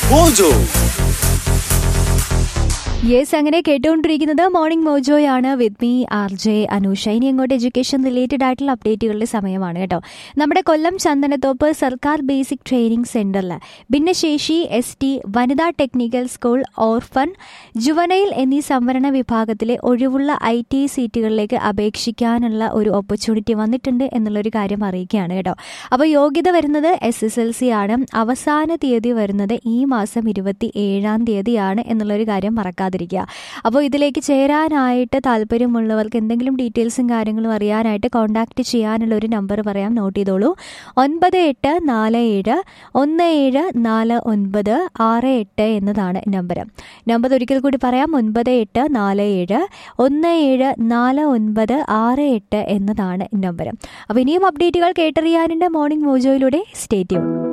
mojo yes അങ്ങനെ കേട്ടുകൊണ്ടിരിക്കുന്നത് morning മോജോയാണ് വിത്ത് മീ ആർ ജെ അനൂഷ ഇനി അങ്ങോട്ട് എഡ്യൂക്കേഷൻ റിലേറ്റഡ് ആയിട്ടുള്ള അപ്ഡേറ്റുകളുടെ സമയമാണ് കേട്ടോ നമ്മുടെ കൊല്ലം ചന്ദനത്തോപ്പ് സർക്കാർ ബേസിക് ട്രെയിനിങ് സെന്ററിൽ ഭിന്നശേഷി എസ് ടി വനിതാ ടെക്നിക്കൽ സ്കൂൾ ഓർഫൻ ജുവനൈൽ എന്നീ സംവരണ വിഭാഗത്തിലെ ഒഴിവുള്ള ഐ ടി സീറ്റുകളിലേക്ക് അപേക്ഷിക്കാനുള്ള ഒരു ഓപ്പർച്യൂണിറ്റി വന്നിട്ടുണ്ട് എന്നുള്ളൊരു കാര്യം അറിയിക്കുകയാണ് കേട്ടോ അപ്പോൾ യോഗ്യത വരുന്നത് എസ് എസ് എൽ സി ആണ് അവസാന തീയതി വരുന്നത് ഈ മാസം ഇരുപത്തി ഏഴാം തീയതിയാണ് എന്നുള്ളൊരു കാര്യം മറക്കാതിരിക്കുക അപ്പോൾ ഇതിലേക്ക് ചേരാനായിട്ട് താല്പര്യമുള്ളവർക്ക് എന്തെങ്കിലും ഡീറ്റെയിൽസും കാര്യങ്ങളും അറിയാനായിട്ട് കോൺടാക്റ്റ് ചെയ്യാനുള്ള ഒരു നമ്പർ പറയാം നോട്ട് ചെയ്തോളൂ ഒൻപത് എട്ട് നാല് ഏഴ് ഒന്ന് ഏഴ് നാല് ഒൻപത് ആറ് എട്ട് എന്നതാണ് നമ്പർ നമ്പർ ഒരിക്കൽ കൂടി പറയാം ഒൻപത് എട്ട് നാല് ഏഴ് ഒന്ന് ഏഴ് നാല് ഒൻപത് ആറ് എട്ട് എന്നതാണ് നമ്പർ അപ്പോൾ ഇനിയും അപ്ഡേറ്റുകൾ കേട്ടറിയാനുണ്ട് മോർണിംഗ് മോജോയിലൂടെ സ്റ്റേറ്റ്യൂൺ